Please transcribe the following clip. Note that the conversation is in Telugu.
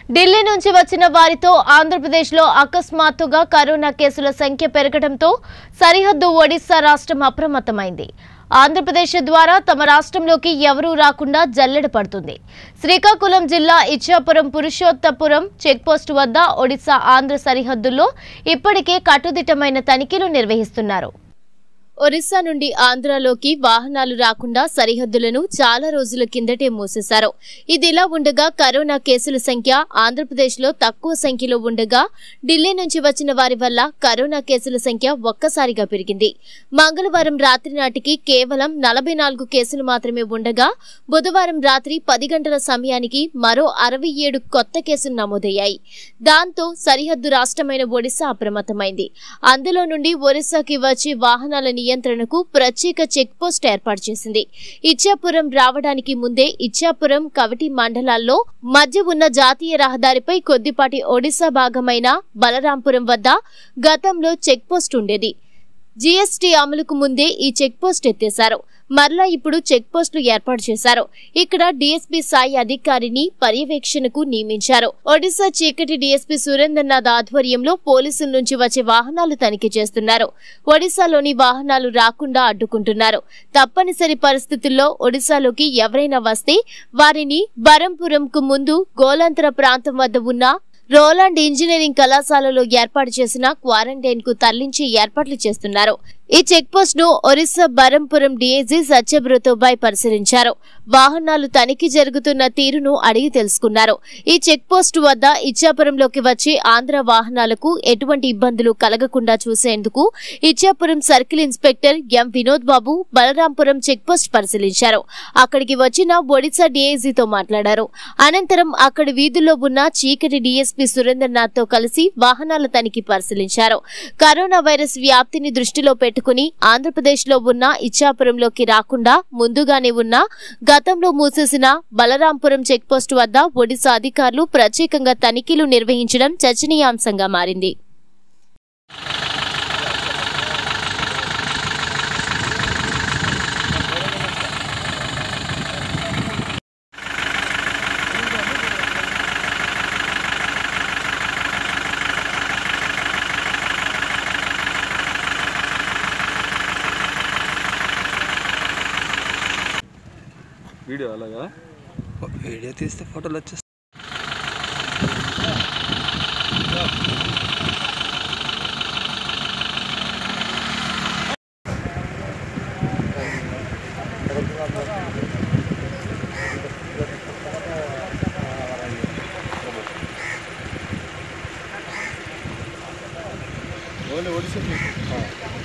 ఢిల్లీ నుంచి వచ్చిన వారితో ఆంధ్రప్రదేశ్లో అకస్మాత్తుగా కరోనా కేసుల సంఖ్య పెరగడంతో సరిహద్దు ఒడిశా రాష్ట్రం అప్రమత్తమైంది ఆంధ్రప్రదేశ్ ద్వారా తమ రాష్ట్రంలోకి ఎవరూ రాకుండా జల్లెడ పడుతుంది శ్రీకాకుళం జిల్లా ఇచ్చాపురం పురుషోత్తపురం చెక్పోస్ట్ వద్ద ఒడిశా ఆంధ్ర సరిహద్దుల్లో ఇప్పటికే కట్టుదిట్టమైన తనిఖీలు నిర్వహిస్తున్నారు ఒరిస్సా నుండి ఆంధ్రాలోకి వాహనాలు రాకుండా సరిహద్దులను చాలా రోజుల కిందటే మూసేశారు ఇదిలా ఉండగా కరోనా కేసుల సంఖ్య ఆంధ్రప్రదేశ్లో తక్కువ సంఖ్యలో ఉండగా ఢిల్లీ నుంచి వచ్చిన వారి వల్ల కరోనా కేసుల సంఖ్య ఒక్కసారిగా పెరిగింది మంగళవారం రాత్రి నాటికి కేవలం నలభై నాలుగు కేసులు మాత్రమే ఉండగా బుధవారం రాత్రి పది గంటల సమయానికి మరో అరవై ఏడు కొత్త కేసులు నమోదయ్యాయి దాంతో సరిహద్దు రాష్ట్రమైన ఒడిశా అప్రమత్తమైంది అందులో నుండి ఒరిస్సాకి వచ్చే వాహనాల నియంత్రణకు ప్రత్యేక చెక్ పోస్ట్ ఏర్పాటు చేసింది ఇచ్చాపురం రావడానికి ముందే ఇచ్చాపురం కవటి మండలాల్లో మధ్య ఉన్న జాతీయ రహదారిపై కొద్దిపాటి ఒడిశా భాగమైన బలరాంపురం వద్ద గతంలో చెక్ పోస్ట్ ఉండేది జీఎస్టీ అమలుకు ముందే ఈ చెక్ పోస్ట్ ఎత్తేశారు మరలా ఇప్పుడు చెక్ పోస్టులు ఏర్పాటు చేశారు ఇక్కడ డీఎస్పీ స్థాయి అధికారిని పర్యవేక్షణకు నియమించారు ఒడిశా చీకటి డీఎస్పీ సురేంద్రనాథ్ ఆధ్వర్యంలో పోలీసుల నుంచి వచ్చే వాహనాలు తనిఖీ చేస్తున్నారు ఒడిశాలోని వాహనాలు రాకుండా అడ్డుకుంటున్నారు తప్పనిసరి పరిస్థితుల్లో ఒడిశాలోకి ఎవరైనా వస్తే వారిని బరంపురంకు ముందు గోలంతర ప్రాంతం వద్ద ఉన్న రోలాండ్ ఇంజనీరింగ్ కళాశాలలో ఏర్పాటు చేసిన క్వారంటైన్ కు తరలించి ఏర్పాట్లు చేస్తున్నారు ఈ చెక్ పోస్ట్ ను ఒరిస్సా బరంపురం డీఐజీ సత్యబ్రతోబాయ్ పరిశీలించారు వాహనాలు తనిఖీ జరుగుతున్న తీరును అడిగి తెలుసుకున్నారు ఈ చెక్ పోస్ట్ వద్ద ఇచ్చాపురంలోకి వచ్చి ఆంధ్ర వాహనాలకు ఎటువంటి ఇబ్బందులు కలగకుండా చూసేందుకు Ichchapuram circle inspector M Vinod Babu Balarampuram check post పరిశీలించారు అక్కడికి వచ్చిన ఒడిశా డీఐజీతో మాట్లాడారు అనంతరం అక్కడి వీధుల్లో ఉన్న చీకటి డీఎస్పీ సురేంద్రనాథ్ తో కలిసి వాహనాల తనిఖీ పరిశీలించారు కరోనా వైరస్ వ్యాప్తిని దృష్టిలో పెట్టుకుని ఆంధ్రప్రదేశ్ లో ఉన్న ఇచ్చాపురంలోకి రాకుండా ముందుగానే ఉన్న గతంలో మూసేసిన బలరాంపురం చెక్ పోస్ట్ వద్ద ఒడిశా అధికారులు ప్రత్యేకంగా తనిఖీలు నిర్వహించడం చర్చనీయాంశంగా మారింది వీడియో అలాగా వీడియో తీస్తే ఫోటోలు వచ్చేస్తాయి ఓన్లీ ఒడిశా